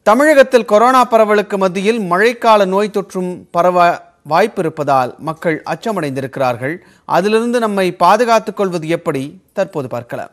தமிழகத்தில் கொரோனா பரவலுக்கு மத்தியில் மழைக்கால நோய் தொற்றும் பரவ வாய்ப்பு இருப்பதால் மக்கள் அச்சமடைந்திருக்கிறார்கள் அதிலிருந்து நம்மை பாதுகாத்துக் கொள்வது எப்படி தற்போது பார்க்கலாம்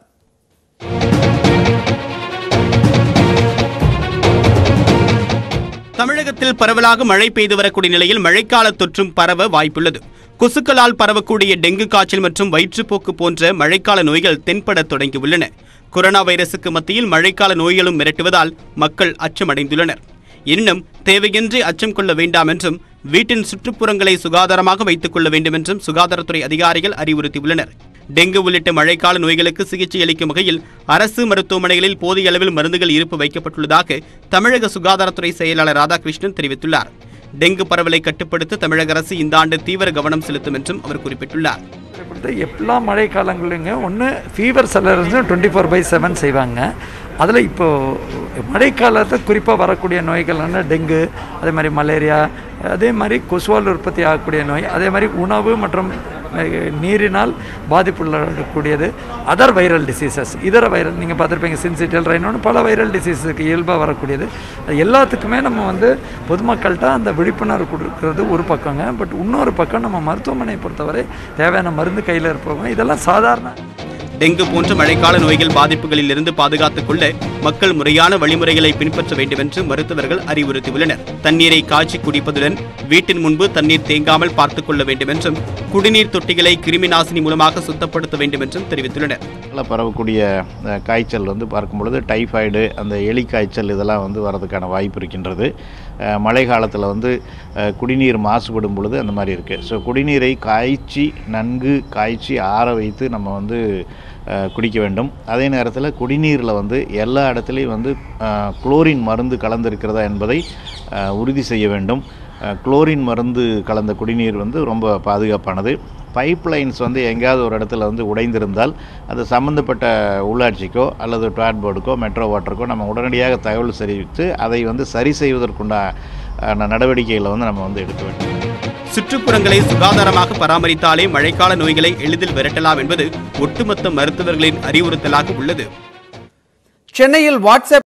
தமிழகத்தில் பரவலாக மழை பெய்து வரக்கூடிய நிலையில் மழைக்கால தொற்றும் பரவ வாய்ப்புள்ளது கொசுக்களால் பரவக்கூடிய டெங்கு காய்ச்சல் மற்றும் வயிற்றுப்போக்கு போன்ற மழைக்கால நோய்கள் தென்படத் தொடங்கியுள்ளன கொரோனா வைரசுக்கு மத்தியில் மழைக்கால நோய்களும் மிரட்டுவதால் மக்கள் அச்சமடைந்துள்ளனர் எனினும் தேவையின்றி அச்சம் கொள்ள வேண்டாம் என்றும் வீட்டின் சுற்றுப்புறங்களை சுகாதாரமாக வைத்துக் கொள்ள வேண்டும் என்றும் சுகாதாரத்துறை அதிகாரிகள் அறிவுறுத்தியுள்ளனர் டெங்கு உள்ளிட்ட மழைக்கால நோய்களுக்கு சிகிச்சை அளிக்கும் வகையில் அரசு மருத்துவமனைகளில் போதிய அளவில் மருந்துகள் இருப்பு வைக்கப்பட்டுள்ளதாக தமிழக சுகாதாரத்துறை செயலாளர் ராதாகிருஷ்ணன் தெரிவித்துள்ளார் டெங்கு பரவலை கட்டுப்படுத்த தமிழக அரசு இந்த ஆண்டு தீவிர கவனம் செலுத்தும் என்றும் அவர் குறிப்பிட்டுள்ளார் இப்படி எல்லா மழை காலங்களையுங்க ஒன்று ஃபீவர் சலர்ஸ் டுவெண்ட்டி ஃபோர் பை செவன் செய்வாங்க அதில் இப்போது மழைக்காலத்தை குறிப்பாக வரக்கூடிய நோய்கள்னா டெங்கு அதே மாதிரி மலேரியா அதே மாதிரி கொசுவால் உற்பத்தி ஆகக்கூடிய நோய் அதே மாதிரி உணவு மற்றும் அஹ், நீரினால் பாதிப்புள்ளக்கூடியது அதர் வைரல் டிசீசஸ் இதர வைரல் நீங்கள் பார்த்துருப்பீங்க சின்சிட்டியல் ரைனோன்னு பல வைரல் டிசீஸுக்கு இயல்பாக வரக்கூடியது அது எல்லாத்துக்குமே நம்ம வந்து பொதுமக்கள்கிட்ட அந்த விழிப்புணர்வு கொடுக்கறது ஒரு பக்கங்க பட் இன்னொரு பக்கம் நம்ம மருத்துவமனையை பொறுத்தவரை தேவையான மருந்து கையில் இருப்பவங்க இதெல்லாம் சாதாரண டெங்கு போன்ற மழைக்கால நோய்கள் பாதிப்புகளில் இருந்து பாதுகாத்துக் கொள்ள மக்கள் முறையான வழிமுறைகளை பின்பற்ற வேண்டும் என்று மருத்துவர்கள் அறிவுறுத்தியுள்ளனர் தண்ணீரை காய்ச்சி குடிப்பதுடன் வீட்டின் முன்பு தண்ணீர் தேங்காமல் பார்த்துக் கொள்ள வேண்டும் என்றும் குடிநீர் தொட்டிகளை கிருமி நாசினி மூலமாக சுத்தப்படுத்த வேண்டும் என்றும் தெரிவித்துள்ளனர் நல்லா பரவக்கூடிய அஹ், காய்ச்சல் வந்து பார்க்கும் பொழுது டைஃபாய்டு அந்த எலி காய்ச்சல் இதெல்லாம் வந்து வரதுக்கான வாய்ப்பு இருக்கின்றது அஹ், மழை காலத்தில் வந்து அஹ், குடிநீர் மாசுபடும் பொழுது அந்த மாதிரி இருக்குது ஸோ குடிநீரை காய்ச்சி நன்கு காய்ச்சி ஆற வைத்து நம்ம வந்து அஹ், குடிக்க வேண்டும் அதே நேரத்தில் குடிநீரில் வந்து எல்லா இடத்துலையும் வந்து அஹ், குளோரின் மருந்து கலந்திருக்கிறதா என்பதை அஹ், உறுதி செய்ய வேண்டும் அஹ், குளோரின் மருந்து கலந்த குடிநீர் வந்து ரொம்ப பாதுகாப்பானது பைப் லைன்ஸ் வந்து எங்கேயாவது ஒரு இடத்துல வந்து உடைந்திருந்தால் அது சம்மந்தப்பட்ட உள்ளாட்சிக்கோ அல்லது டாட் போர்டுக்கோ மெட்ரோ வாட்டருக்கோ நம்ம உடனடியாக தகவல் தெரிவித்து அதை வந்து சரி செய்வதற்குண்டான நடவடிக்கைகளை வந்து நம்ம வந்து எடுக்க வேண்டும் சுற்றுப்புறங்களை சுகாதாரமாக பராமரித்தாலே மழைக்கால நோய்களை எளிதில் விரட்டலாம் என்பது ஒட்டுமொத்த மருத்துவர்களின் அறிவுறுத்தலாக உள்ளது சென்னையில் வாட்ஸ்அப்